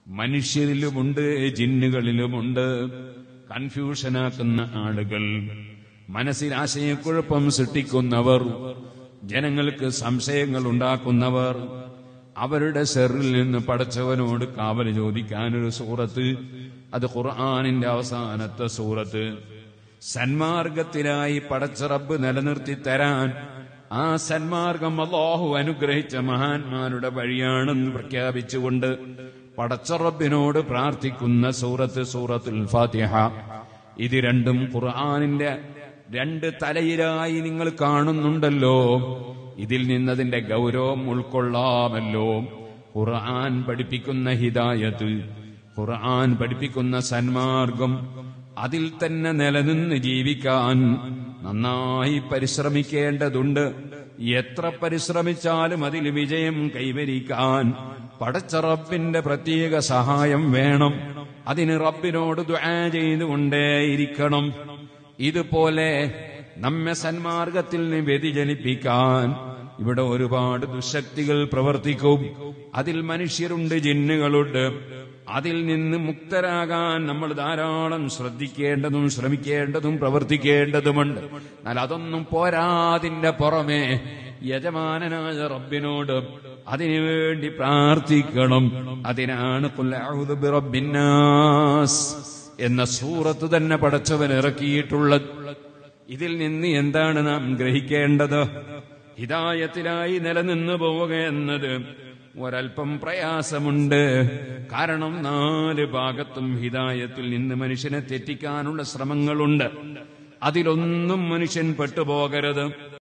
മനുഷ്യരിലുമുണ്ട് ജിന്നുകളിലുമുണ്ട് കൺഫ്യൂഷനാക്കുന്ന ആളുകൾ മനസ്സിൽ ആശയക്കുഴപ്പം സൃഷ്ടിക്കുന്നവർ ജനങ്ങൾക്ക് സംശയങ്ങൾ ഉണ്ടാക്കുന്നവർ അവരുടെ സെറിൽ നിന്ന് പടച്ചവനോട് കാവൽ ചോദിക്കാനൊരു സൂറത്ത് അത് ഖുർആാനിന്റെ അവസാനത്തെ സൂറത്ത് സന്മാർഗത്തിലായി പടച്ച റബ്ബ് നിലനിർത്തി തരാൻ ആ സന്മാർഗം അള്ളാഹു അനുഗ്രഹിച്ച മഹാന്മാരുടെ വഴിയാണെന്ന് പ്രഖ്യാപിച്ചുകൊണ്ട് പടച്ച റബ്ബിനോട് പ്രാർത്ഥിക്കുന്ന സൂറത്ത് സൂറത്തുൽ ഫാത്തിഹ ഇത് രണ്ടും ഖുർആാനിന്റെ രണ്ട് തലയിലായി നിങ്ങൾ കാണുന്നുണ്ടല്ലോ ഇതിൽ നിന്നതിന്റെ ഗൗരവം ഉൾക്കൊള്ളാമല്ലോ ഖുർആൻ പഠിപ്പിക്കുന്ന ഹിദായത്ത് ഖുർആൻ പഠിപ്പിക്കുന്ന സന്മാർഗം അതിൽ തന്നെ നിലനിന്ന് ജീവിക്കാൻ നന്നായി പരിശ്രമിക്കേണ്ടതുണ്ട് എത്ര പരിശ്രമിച്ചാലും അതിൽ വിജയം കൈവരിക്കാൻ പടച്ച റബ്ബിന്റെ പ്രത്യേക സഹായം വേണം അതിന് റബ്ബിനോട് ദുആ ചെയ്തുകൊണ്ടേയിരിക്കണം ഇതുപോലെ നമ്മെ സന്മാർഗത്തിൽ നിന്ന് വ്യതിചലിപ്പിക്കാൻ ഇവിടെ ഒരുപാട് ദുശക്തികൾ പ്രവർത്തിക്കും അതിൽ മനുഷ്യരുണ്ട് ജിന്നുകളുണ്ട് അതിൽ നിന്ന് മുക്തരാകാൻ നമ്മൾ ധാരാളം ശ്രദ്ധിക്കേണ്ടതും ശ്രമിക്കേണ്ടതും പ്രവർത്തിക്കേണ്ടതുമുണ്ട് എന്നാൽ അതൊന്നും പോരാതിന്റെ പുറമെ യജമാനനായ റബ്ബിനോട് അതിനുവേണ്ടി പ്രാർത്ഥിക്കണം അതിനാണ് ഖുൽ അഊദു ബിറബ്ബിന്നാസ് എന്ന സൂറത്ത് തന്നെ പടച്ചവൻ ഇറക്കിയിട്ടുള്ളത് ഇതിൽ നിന്ന് എന്താണ് നാം ഗ്രഹിക്കേണ്ടത് ഹിതായത്തിലായി നിലനിന്നു പോവുക എന്നത് ഒരൽപ്പം പ്രയാസമുണ്ട് കാരണം നാല് ഭാഗത്തും ഹിതായത്തിൽ നിന്ന് മനുഷ്യനെ തെറ്റിക്കാനുള്ള ശ്രമങ്ങളുണ്ട് അതിലൊന്നും മനുഷ്യൻ പെട്ടുപോകരുത്